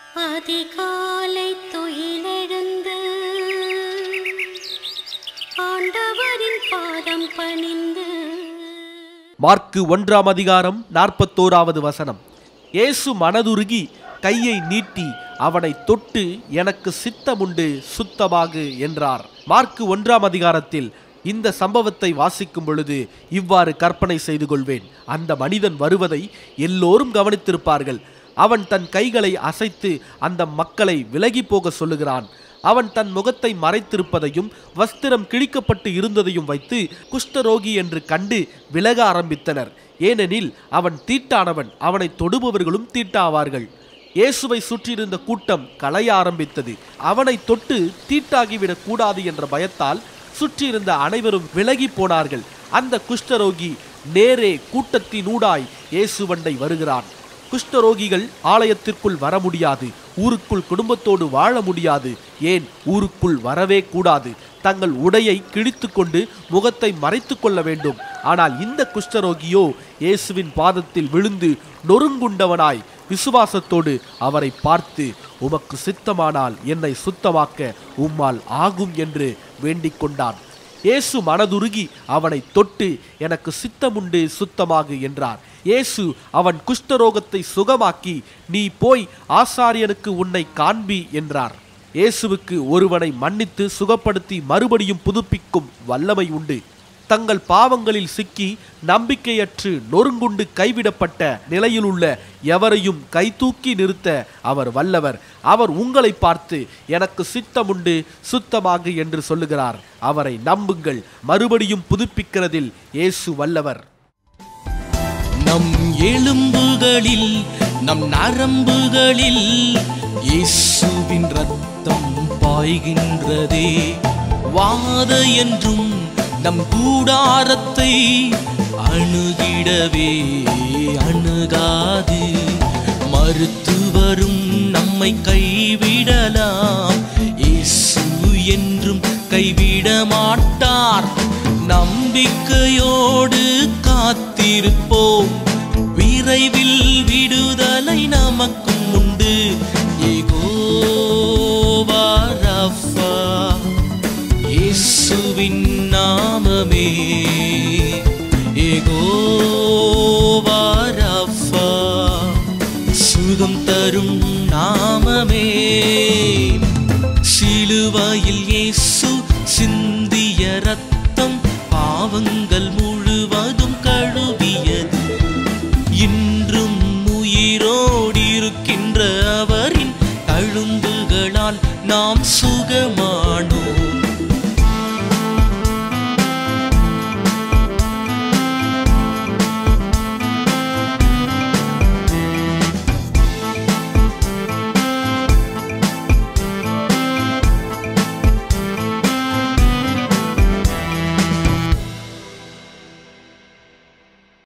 அதிகாலை துயிலெழுந்து ஆண்டவரின் பாதம் பணிந்து மார்க்கு ஒன்றாம் அதிகாரம் நாற்பத்தோராவது வசனம் இயேசு மனதுருகி கையை நீட்டி அவனை தொட்டு எனக்கு சித்தமுண்டு சுத்தமாகு என்றார் மார்க்கு ஒன்றாம் அதிகாரத்தில் இந்த சம்பவத்தை வாசிக்கும் பொழுது இவ்வாறு கற்பனை செய்து கொள்வேன் அந்த மனிதன் வருவதை எல்லோரும் கவனித்திருப்பார்கள் அவன் தன் கைகளை அசைத்து அந்த மக்களை விலகி போக சொல்லுகிறான் அவன் தன் முகத்தை மறைத்திருப்பதையும் வஸ்திரம் கிழிக்கப்பட்டு இருந்ததையும் வைத்து குஷ்டரோகி என்று கண்டு விலக ஆரம்பித்தனர் ஏனெனில் அவன் தீட்டானவன் அவனை தொடுபவர்களும் தீட்டாவார்கள் இயேசுவை சுற்றியிருந்த கூட்டம் கலைய ஆரம்பித்தது அவனை தொட்டு தீட்டாகிவிடக் கூடாது என்ற பயத்தால் சுற்றியிருந்த அனைவரும் விலகி போனார்கள் அந்த குஷ்டரோகி நேரே கூட்டத்தினூடாய் இயேசுவண்டை வருகிறான் குஷ்டரோகிகள் ஆலயத்திற்குள் வர முடியாது ஊருக்குள் குடும்பத்தோடு வாழ முடியாது ஏன் ஊருக்குள் வரவே கூடாது தங்கள் உடையை கிழித்துக்கொண்டு முகத்தை மறைத்து கொள்ள வேண்டும் ஆனால் இந்த குஷ்டரோகியோ இயேசுவின் பாதத்தில் விழுந்து நொறுங்குண்டவனாய் விசுவாசத்தோடு அவரை பார்த்து உமக்கு சித்தமானால் என்னை சுத்தமாக்க உம்மால் ஆகும் என்று வேண்டிக் கொண்டான் இயேசு மனதுருகி அவனை தொட்டு எனக்கு சித்தமுண்டு சுத்தமாகு என்றார் இயேசு அவன் குஷ்டரோகத்தை சுகமாக்கி நீ போய் ஆசாரியனுக்கு உன்னை காண்பி என்றார் இயேசுவுக்கு ஒருவனை மன்னித்து சுகப்படுத்தி மறுபடியும் புதுப்பிக்கும் வல்லமை உண்டு தங்கள் பாவங்களில் சிக்கி நம்பிக்கையற்று நொறுங்குண்டு கைவிடப்பட்ட நிலையில் உள்ள எவரையும் கைதூக்கி நிறுத்த அவர் வல்லவர் அவர் உங்களை பார்த்து எனக்கு சித்தமுண்டு சுத்தமாகு என்று சொல்லுகிறார் அவரை நம்புங்கள் மறுபடியும் புதுப்பிக்கிறதில் இயேசு வல்லவர் நம் எலும்புகளில் நம் நரம்புகளில் இயேசுவின் ரத்தம் பாய்கின்றதே வாத என்றும் நம் கூடாரத்தை அணுகிடவே அணுகாது மருத்துவரும் நம்மை கைவிடலாம் இயேசு என்றும் கைவிட மாட்டார் நம்பிக்கையோடு காத்திருப்போம் விரைவில் விடுதலை நமக்கும் உண்டு ஏகோவா ரஃபா இயேசுவின் நாமமே ஏகோவா ரஃபா சுகம் தரும் நாமமே சிலுவையில் இயேசு சிந்திய ரத்தம் பாவங்கள்